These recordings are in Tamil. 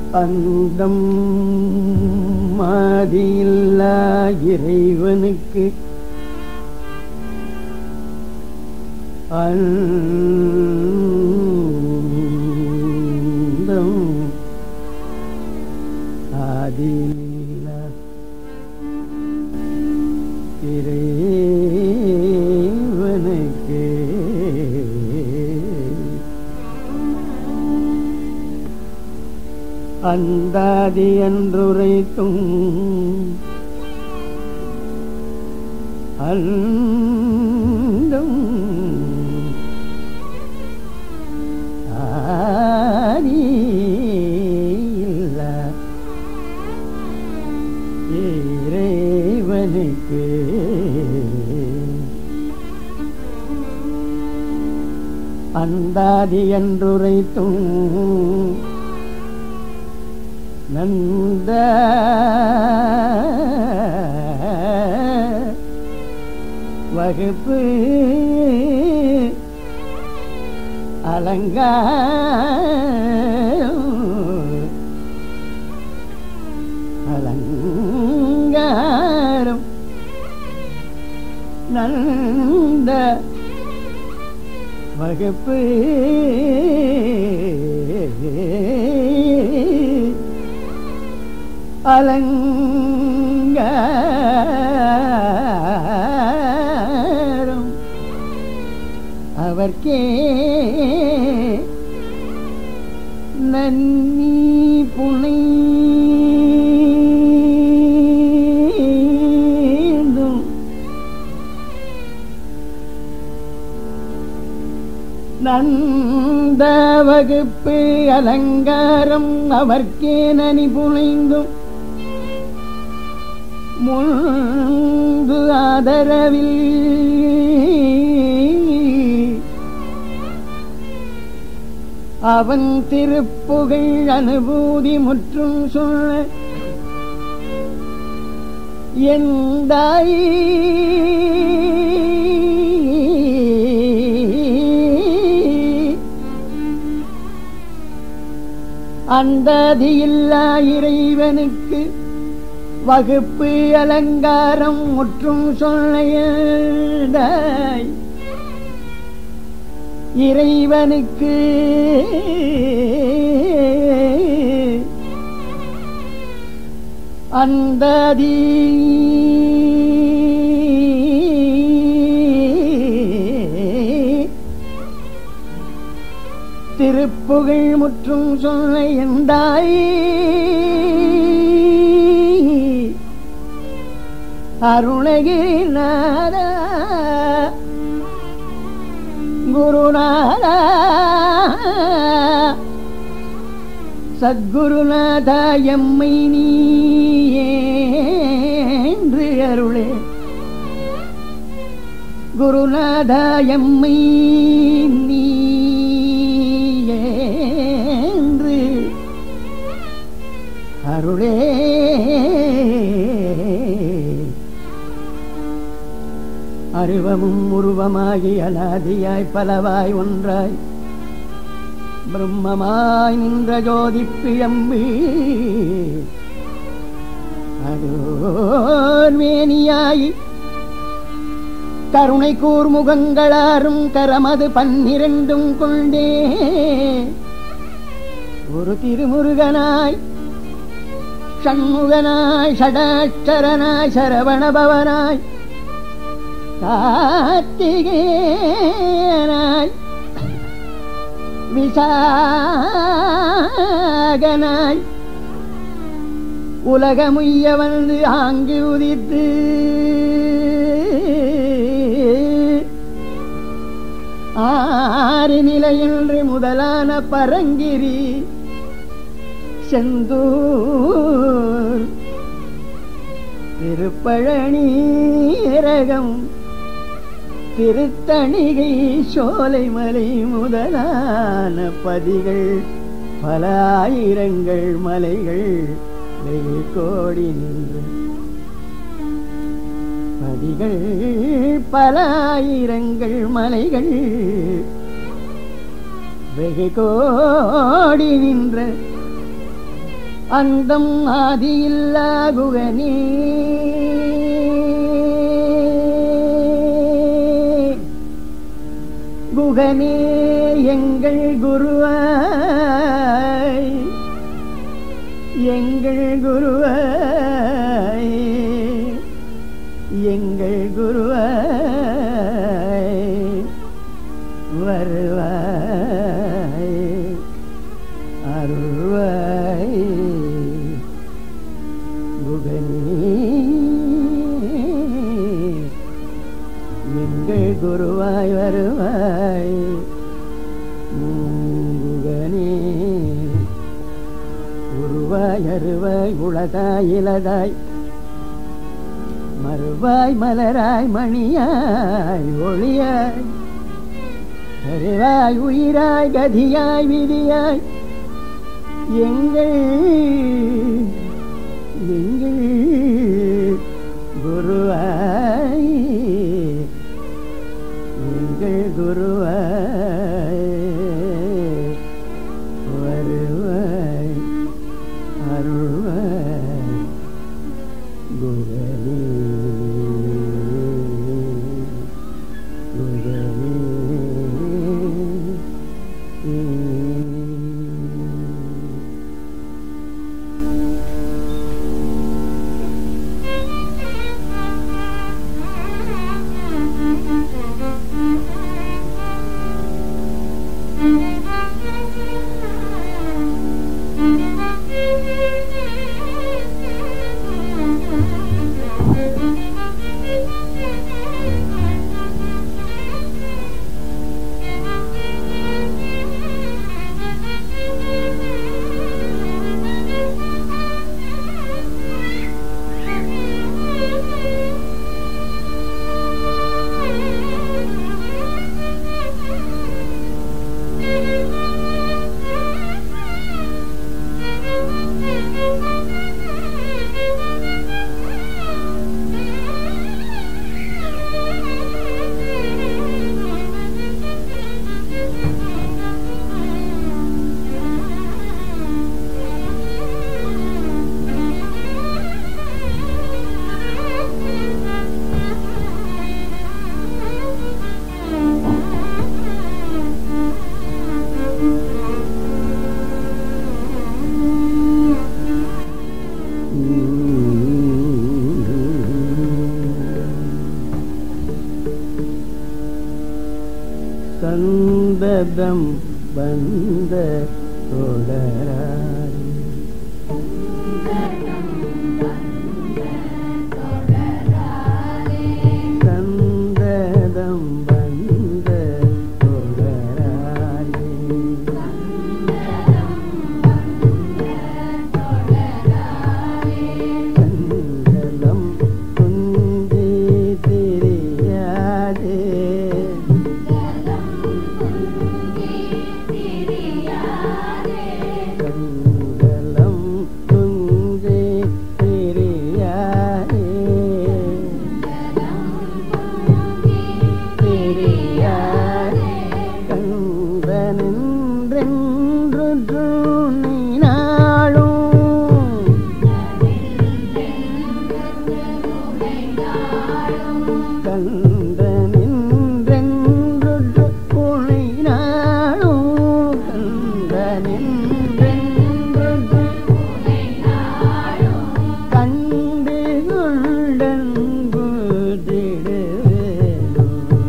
அந்தம் மாதியில்லா இறைவனுக்கு அந்தம் ஆதியில்லா இறைவனுக்கு அந்தாதி என்றுரைத்தும் அல்லும் ஆதி இல்ல இறைவனுக்கு அந்தாதி என்றுரைத்தும் நந்த வகுப்பு அலங்க அலங்காரம் நந்த வகுப்பு அலங்காரம் அவர்க்கே நன்னி புனைந்தும் நந்த வகுப்பு அலங்காரம் அவர்க்கே நனி புனைந்தும் முன்பு ஆதரவில் அவன் திருப்புகழ் அனுபூதி முற்றும் சொல்ல எந்தாய் அந்ததியில்லா இறைவனுக்கு வகுப்பு அலங்காரம் முற்றும் சொல்லையதாய் இறைவனுக்கு அந்ததி திருப்புகழ் முற்றும் சொல்ல எந்தாய் அருணகிரிநாத குருநாத சத்குருநாத எம்மை நீன்று அருளே குருநாத எம்மை நீன்று அருளே அருவமும் உருவமாகி அனாதியாய் பலவாய் ஒன்றாய் பிரம்மமாய் நின்ற ஜோதி பிழம்பு அதோர்வேணியாய் கருணை கூர்முகங்களாரும் கரமது பன்னிரண்டும் கொண்டே ஒரு திருமுருகனாய் ஷண்முகனாய் ஷடாட்சரனாய் சரவணபவனாய் கார்த்திகேயனாய் விசாகனாய் உலகமுய்ய வந்து ஆங்கி உதித்து ஆறு நிலையென்று முதலான பரங்கிரி செந்தூர் திருப்பழனி ரகம் திருத்தணிகை சோலைமலை முதலான பதிகள் பல ஆயிரங்கள் மலைகள் வெகு கோடி நின்று பதிகள் பல ஆயிரங்கள் மலைகள் வெகு கோடி நின்ற அந்தம் ஆதியில்லா குகனே குகனே எங்கள் குருவாய் எங்கள் குருவாய் எங்கள் குருவாய் வருவாய் அருள்வாய் குகனே எங்கள் குருவாய் வருவாய் குகனே உருவாய் அருவாய் உளதாய் இலதாய் மறுவாய் மலராய் மணியாய் ஒளியாய் அறிவாய் உயிராய் கதியாய் விதியாய் எங்கள் எங்கள் குருவாய் எங்கள் குருவாய் வருவாய் அருள்வாய் குருவே சந்ததம் வந்த தொடராய் சந்ததம் வந்த தொடராய் சங்கலம் குந்தி தெரியாதே சங்கலம் குந்தி தெரியாதே தெரியாதே கந்தனின்றென்று நாளும் கந்தனின்றென்று புனை நாளும் கந்தனின்றென்று கண்டு கொண்டன் புதிடுவேனோ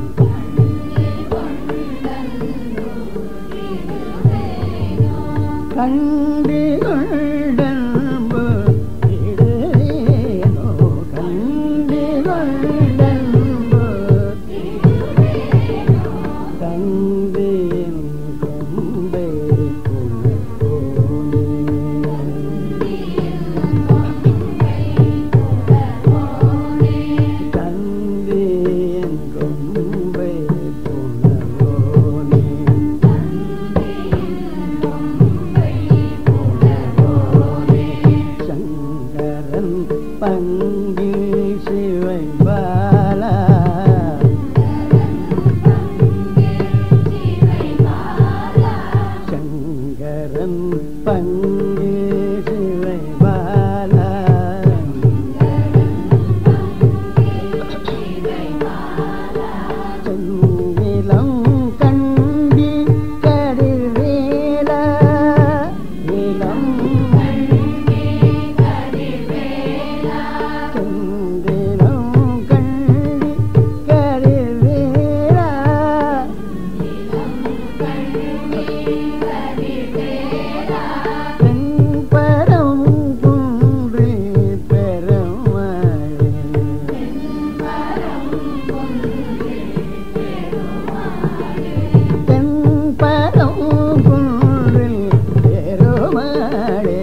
கண்டு கொண்டன் புதிடுவேனோ கண்டு கொண்டன் புதிடுவேனோ கண்டேன் கொம்பை புலவோனே கண்டேன் கொம்பை புலவோனே சங்கரன் பங்கு சிவை பாலா சங்கரன் பங்கு சிவை பெருமாளே